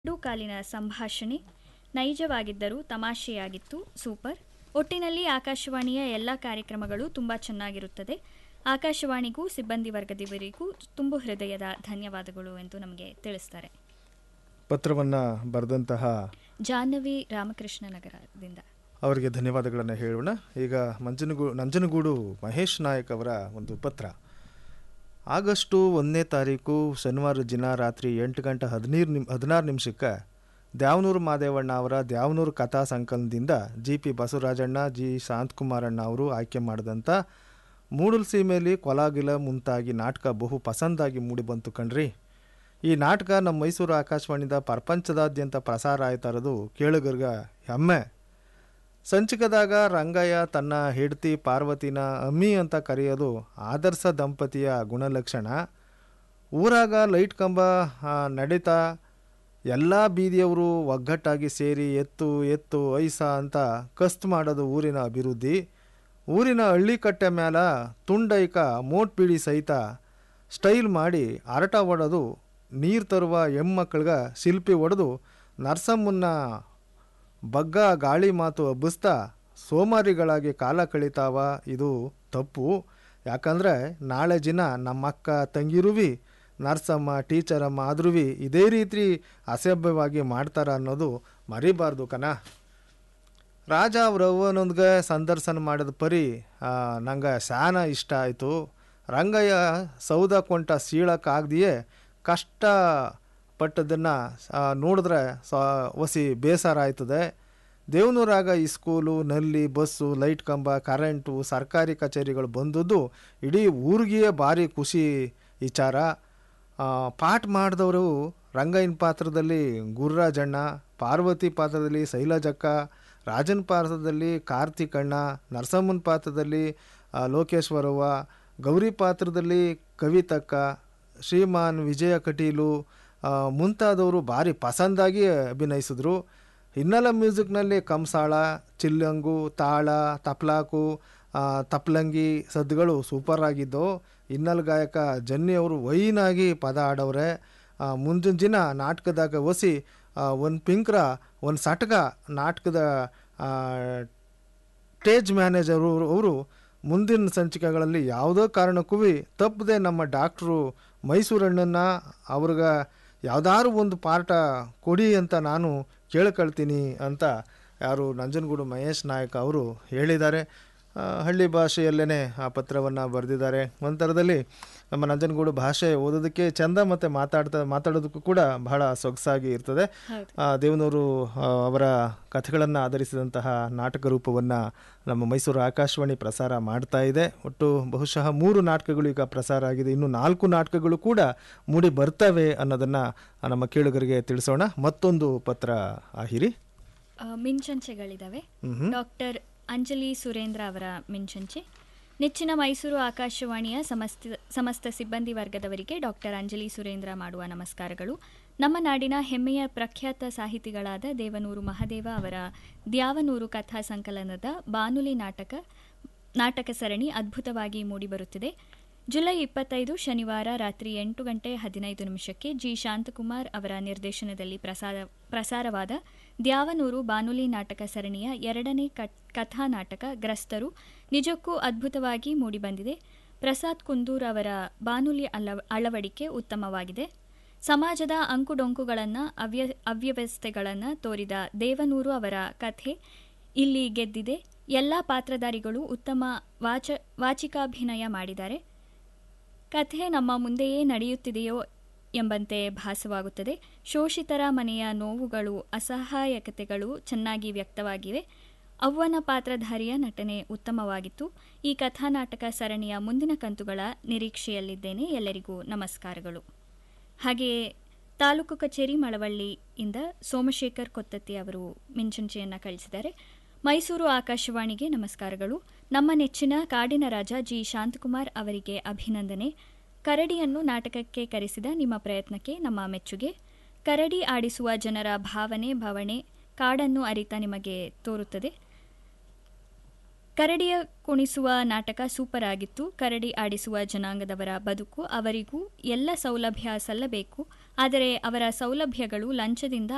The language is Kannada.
ಎರಡು ಕಾಲಿನ ಸಂಭಾಷಣೆ ನೈಜವಾಗಿದ್ದರೂ ತಮಾಷೆಯಾಗಿತ್ತು ಸೂಪರ್ ಒಟ್ಟಿನಲ್ಲಿ ಆಕಾಶವಾಣಿಯ ಎಲ್ಲ ಕಾರ್ಯಕ್ರಮಗಳು ತುಂಬ ಚೆನ್ನಾಗಿರುತ್ತದೆ ಆಕಾಶವಾಣಿಗೂ ಸಿಬ್ಬಂದಿ ವರ್ಗದವರಿಗೂ ತುಂಬು ಹೃದಯದ ಧನ್ಯವಾದಗಳು ಎಂದು ನಮಗೆ ತಿಳಿಸ್ತಾರೆ ಪತ್ರವನ್ನು ಬರೆದಂತಹ ಜಾಹ್ನವಿ ರಾಮಕೃಷ್ಣ ನಗರದಿಂದ ಅವರಿಗೆ ಧನ್ಯವಾದಗಳನ್ನು ಹೇಳೋಣ ಈಗ ಮಂಜನಗೂ ನಂಜನಗೂಡು ಮಹೇಶ್ ನಾಯಕ್ ಅವರ ಒಂದು ಪತ್ರ ಆಗಸ್ಟು ಒಂದನೇ ತಾರೀಕು ಶನಿವಾರ ದಿನ ರಾತ್ರಿ ಎಂಟು ಗಂಟೆ ಹದಿನೀರು ನಿಮ್ ಹದಿನಾರು ನಿಮಿಷಕ್ಕೆ ದ್ಯಾವನೂರು ಮಾದೇವಣ್ಣ ಅವರ ದ್ಯಾವನೂರು ಕಥಾ ಸಂಕಲನದಿಂದ ಜಿ ಪಿ ಬಸವರಾಜಣ್ಣ ಜಿ ಶಾಂತಕುಮಾರಣ್ಣ ಅವರು ಆಯ್ಕೆ ಮಾಡಿದಂಥ ಮೂಡಲ್ ಸೀಮೆಯಲ್ಲಿ ಕೊಲಾಗಿಲ ಮುಂತಾಗಿ ನಾಟಕ ಬಹು ಪಸಂದಾಗಿ ಮೂಡಿಬಂತು ಕಣ್ರಿ ಈ ನಾಟಕ ನಮ್ಮ ಮೈಸೂರು ಆಕಾಶವಾಣಿಯಿಂದ ಪ್ರಪಂಚದಾದ್ಯಂತ ಪ್ರಸಾರ ಆಯ್ತಾ ಇರೋದು ಕೇಳುಗರ್ಗ ಹೆಮ್ಮೆ ಸಂಚಿಕದಾಗ ರಂಗಯ್ಯ ತನ್ನ ಹೆಂಡತಿ ಪಾರ್ವತಿನ ಅಮ್ಮಿ ಅಂತ ಕರೆಯೋದು ಆದರ್ಶ ದಂಪತಿಯ ಗುಣಲಕ್ಷಣ ಊರಾಗ ಲೈಟ್ ಕಂಬ ಆ, ನಡೀತಾ ಎಲ್ಲ ಬೀದಿಯವರು ಒಗ್ಗಟ್ಟಾಗಿ ಸೇರಿ ಎತ್ತು ಎತ್ತು ಐಸ ಅಂತ ಕಸ್ತ್ ಮಾಡೋದು ಊರಿನ ಅಭಿವೃದ್ಧಿ ಊರಿನ ಹಳ್ಳಿ ಕಟ್ಟೆ ಮ್ಯಾಲ ತುಂಡೈಕ ಮೋಟ್ ಬೀಡಿ ಸಹಿತ ಸ್ಟೈಲ್ ಮಾಡಿ ಆರಟ ಹೊಡೆದು ನೀರು ತರುವ ಹೆಣ್ಮಕ್ಳಿಗೆ ಶಿಲ್ಪಿ ಹೊಡೆದು ನರಸಮ್ಮನ್ನ ಬಗ್ಗ ಗಾಳಿ ಮಾತು ಹಬ್ಬಿಸ್ತಾ ಸೋಮಾರಿಗಳಾಗಿ ಕಾಲ ಕಳೀತಾವ ಇದು ತಪ್ಪು ಯಾಕಂದರೆ ನಾಳೆ ದಿನ ನಮ್ಮ ಅಕ್ಕ ತಂಗಿರುವಿ ನರ್ಸಮ್ಮ ಟೀಚರಮ್ಮ ಆದ್ರೂ ಇದೇ ರೀತಿ ಅಸಭ್ಯವಾಗಿ ಮಾಡ್ತಾರ ಅನ್ನೋದು ಮರಿಬಾರ್ದು ಕಣ ರಾಜ ಅವ್ರ ಅವ್ವನೊಂದಿಗೆ ಸಂದರ್ಶನ ಮಾಡಿದ ಪರಿ ನಂಗೆ ಶಾನ ಇಷ್ಟ ಆಯಿತು ರಂಗಯ್ಯ ಸೌದ ಕೊಂಟ ಸೀಳಕ್ಕಾಗ್ದಿಯೇ ಕಷ್ಟ ಪಟ್ಟದನ್ನು ನೋಡಿದ್ರೆ ಸ ಒಸಿ ಬೇಸರ ಆಯ್ತದೆ ದೇವನೂರಾಗ ಈ ಸ್ಕೂಲು ನಲ್ಲಿ ಬಸ್ಸು ಲೈಟ್ ಕಂಬ ಕರೆಂಟು ಸರ್ಕಾರಿ ಕಚೇರಿಗಳು ಬಂದದ್ದು ಇಡೀ ಊರಿಗೆಯೇ ಭಾರಿ ಖುಷಿ ವಿಚಾರ ಆ, ಪಾಠ ಮಾಡಿದವರು ರಂಗಯ್ಯನ ಪಾತ್ರದಲ್ಲಿ ಗುರುರಾಜಣ್ಣ ಪಾರ್ವತಿ ಪಾತ್ರದಲ್ಲಿ ಶೈಲಜಕ್ಕ ರಾಜನ್ ಪಾತ್ರದಲ್ಲಿ ಕಾರ್ತಿಕಣ್ಣ ನರಸಮ್ಮನ ಪಾತ್ರದಲ್ಲಿ ಆ, ಲೋಕೇಶ್ವರವ್ವ ಗೌರಿ ಪಾತ್ರದಲ್ಲಿ ಕವಿತಕ್ಕ ಶ್ರೀಮಾನ್ ವಿಜಯ ಕಟೀಲು ಆ, ಮುಂತಾದವರು ಭಾರಿ ಪಸಂದಾಗಿ ಅಭಿನಯಿಸಿದ್ರು ಹಿನ್ನೆಲೆ ಮ್ಯೂಸಿಕ್ನಲ್ಲಿ ಕಂಸಾಳ ಚಿಲ್ಲಂಗು ತಾಳ ತಪ್ಲಾಕು ಆ, ತಪ್ಲಂಗಿ ಸದ್ದುಗಳು ಸೂಪರ್ ಆಗಿದ್ದವು ಹಿನ್ನೆಲೆ ಗಾಯಕ ಜನ್ನಿ ಅವರು ವೈನಾಗಿ ಪದ ಆಡವ್ರೆ ಆ, ಮುಂದಿನ ದಿನ ನಾಟಕದಾಗ ಒಸಿ ಒಂದು ಪಿಂಕ್ರ ಒಂದು ಸಟ್ಗ ನಾಟಕದ ಆ, ಸ್ಟೇಜ್ ಮ್ಯಾನೇಜರ್ ಅವರು ಮುಂದಿನ ಸಂಚಿಕೆಗಳಲ್ಲಿ ಯಾವುದೋ ಕಾರಣಕ್ಕೂ ತಪ್ಪದೆ ನಮ್ಮ ಡಾಕ್ಟ್ರು ಮೈಸೂರಣ್ಣನ್ನು ಅವ್ರಿಗೆ ಯಾವ್ದಾದ್ರು ಒಂದು ಪಾಠ ಕೊಡಿ ಅಂತ ನಾನು ಕೇಳ್ಕೊಳ್ತೀನಿ ಅಂತ ಯಾರು ನಂಜನಗೂಡು ಮಹೇಶ್ ನಾಯಕ್ ಅವರು ಹೇಳಿದ್ದಾರೆ ಆ, ಹಳ್ಳಿ ಭಾಷೆಯಲ್ಲೇ ಆ ಪತ್ರವನ್ನು ಬರೆದಿದ್ದಾರೆ ಒಂಥರದಲ್ಲಿ ನಮ್ಮ ನಂಜನಗೂಡು ಭಾಷೆ ಓದೋದಕ್ಕೆ ಚಂದ ಮತ್ತು ಮಾತಾಡ್ತಾ ಮಾತಾಡೋದಕ್ಕೂ ಕೂಡ ಬಹಳ ಸೊಗಸಾಗಿ ಇರ್ತದೆ ಹೌದು ಆ, ದೇವನೂರು ಆ, ಅವರ ಕಥೆಗಳನ್ನು ಆಧರಿಸಿದಂತಹ ನಾಟಕ ರೂಪವನ್ನು ನಮ್ಮ ಮೈಸೂರು ಆಕಾಶವಾಣಿ ಪ್ರಸಾರ ಮಾಡ್ತಾ ಇದೆ ಒಟ್ಟು ಬಹುಶಃ ಮೂರು ನಾಟಕಗಳು ಈಗ ಪ್ರಸಾರ ಆಗಿದೆ ಇನ್ನು ನಾಲ್ಕು ನಾಟಕಗಳು ಕೂಡ ಮೂಡಿ ಬರ್ತವೆ ಅನ್ನೋದನ್ನು ನಮ್ಮ ಕೇಳುಗರಿಗೆ ತಿಳಿಸೋಣ ಮತ್ತೊಂದು ಪತ್ರ ಆಹಿರಿ ಆ, ಮಿಂಚಂಚೆಗಳಿದಾವೆ ಮ್ಹೂ. ಡಾಕ್ಟರ್ ಅಂಜಲಿ ಸುರೇಂದ್ರ ಅವರ ಮಿಂಚಂಚೆ ನೆಚ್ಚಿನ ಮೈಸೂರು ಆಕಾಶವಾಣಿಯ ಸಮಸ್ತ ಸಮಸ್ತ ಸಿಬ್ಬಂದಿ ವರ್ಗದವರಿಗೆ ಡಾಕ್ಟರ್ ಅಂಜಲಿ ಸುರೇಂದ್ರ ಮಾಡುವ ನಮಸ್ಕಾರಗಳು ನಮ್ಮ ನಾಡಿನ ಹೆಮ್ಮೆಯ ಪ್ರಖ್ಯಾತ ಸಾಹಿತಿಗಳಾದ ದೇವನೂರು ಮಹದೇವ ಅವರ ದ್ಯಾವನೂರು ಕಥಾ ಸಂಕಲನದ ಬಾನುಲಿ ನಾಟಕ ನಾಟಕ ಸರಣಿ ಅದ್ಭುತವಾಗಿ ಮೂಡಿಬರುತ್ತಿದೆ ಜುಲೈ ಇಪ್ಪತ್ತೈದು ಶನಿವಾರ ರಾತ್ರಿ ಎಂಟು ಗಂಟೆ ಹದಿನೈದು ನಿಮಿಷಕ್ಕೆ ಜಿ ಶಾಂತಕುಮಾರ್ ಅವರ ನಿರ್ದೇಶನದಲ್ಲಿ ಪ್ರಸಾರ ಪ್ರಸಾರವಾದ ದ್ಯಾವನೂರು ಬಾನುಲಿ ನಾಟಕ ಸರಣಿಯ ಎರಡನೇ ಕಟ್ ಕಥಾ ನಾಟಕ ಗ್ರಸ್ತರು ನಿಜಕ್ಕೂ ಅದ್ಭುತವಾಗಿ ಮೂಡಿಬಂದಿದೆ ಪ್ರಸಾದ್ ಕುಂದೂರ್ ಅವರ ಬಾನುಲಿ ಅಳ ಅಳವಡಿಕೆ ಉತ್ತಮವಾಗಿದೆ ಸಮಾಜದ ಅಂಕುಡೊಂಕುಗಳನ್ನು ಅವ್ಯ ಅವ್ಯವಸ್ಥೆಗಳನ್ನು ತೋರಿದ ದೇವನೂರು ಅವರ ಕಥೆ ಇಲ್ಲಿ ಗೆದ್ದಿದೆ ಎಲ್ಲ ಪಾತ್ರಧಾರಿಗಳು ಉತ್ತಮ ವಾಚ ವಾಚಿಕಾಭಿನಯ ಮಾಡಿದ್ದಾರೆ ಕಥೆ ನಮ್ಮ ಮುಂದೆಯೇ ನಡೆಯುತ್ತಿದೆಯೋ ಎಂಬಂತೆ ಭಾಸವಾಗುತ್ತದೆ ಶೋಷಿತರ ಮನೆಯ ನೋವುಗಳು ಅಸಹಾಯಕತೆಗಳು ಚೆನ್ನಾಗಿ ವ್ಯಕ್ತವಾಗಿವೆ ಅವ್ವನ ಪಾತ್ರಧಾರಿಯ ನಟನೆ ಉತ್ತಮವಾಗಿತ್ತು ಈ ಕಥಾನಾಟಕ ಸರಣಿಯ ಮುಂದಿನ ಕಂತುಗಳ ನಿರೀಕ್ಷೆಯಲ್ಲಿದ್ದೇನೆ ಎಲ್ಲರಿಗೂ ನಮಸ್ಕಾರಗಳು ಹಾಗೆಯೇ ತಾಲೂಕು ಕಚೇರಿ ಮಳವಳ್ಳಿಯಿಂದ ಸೋಮಶೇಖರ್ ಕೊತ್ತತ್ತಿ ಅವರು ಮಿಂಚಂಚೆಯನ್ನು ಕಳಿಸಿದ್ದಾರೆ ಮೈಸೂರು ಆಕಾಶವಾಣಿಗೆ ನಮಸ್ಕಾರಗಳು ನಮ್ಮ ನೆಚ್ಚಿನ ಕಾಡಿನ ರಾಜ ಜಿ ಶಾಂತಕುಮಾರ್ ಅವರಿಗೆ ಅಭಿನಂದನೆ ಕರಡಿಯನ್ನು ನಾಟಕಕ್ಕೆ ಕರೆಸಿದ ನಿಮ್ಮ ಪ್ರಯತ್ನಕ್ಕೆ ನಮ್ಮ ಮೆಚ್ಚುಗೆ ಕರಡಿ ಆಡಿಸುವ ಜನರ ಭಾವನೆ ಭವಣೆ ಕಾಡನ್ನು ಅರಿತ ನಿಮಗೆ ತೋರುತ್ತದೆ ಕರಡಿಯ ಕುಣಿಸುವ ನಾಟಕ ಸೂಪರ್ ಆಗಿತ್ತು ಕರಡಿ ಆಡಿಸುವ ಜನಾಂಗದವರ ಬದುಕು ಅವರಿಗೂ ಎಲ್ಲ ಸೌಲಭ್ಯ ಸಲ್ಲಬೇಕು ಆದರೆ ಅವರ ಸೌಲಭ್ಯಗಳು ಲಂಚದಿಂದ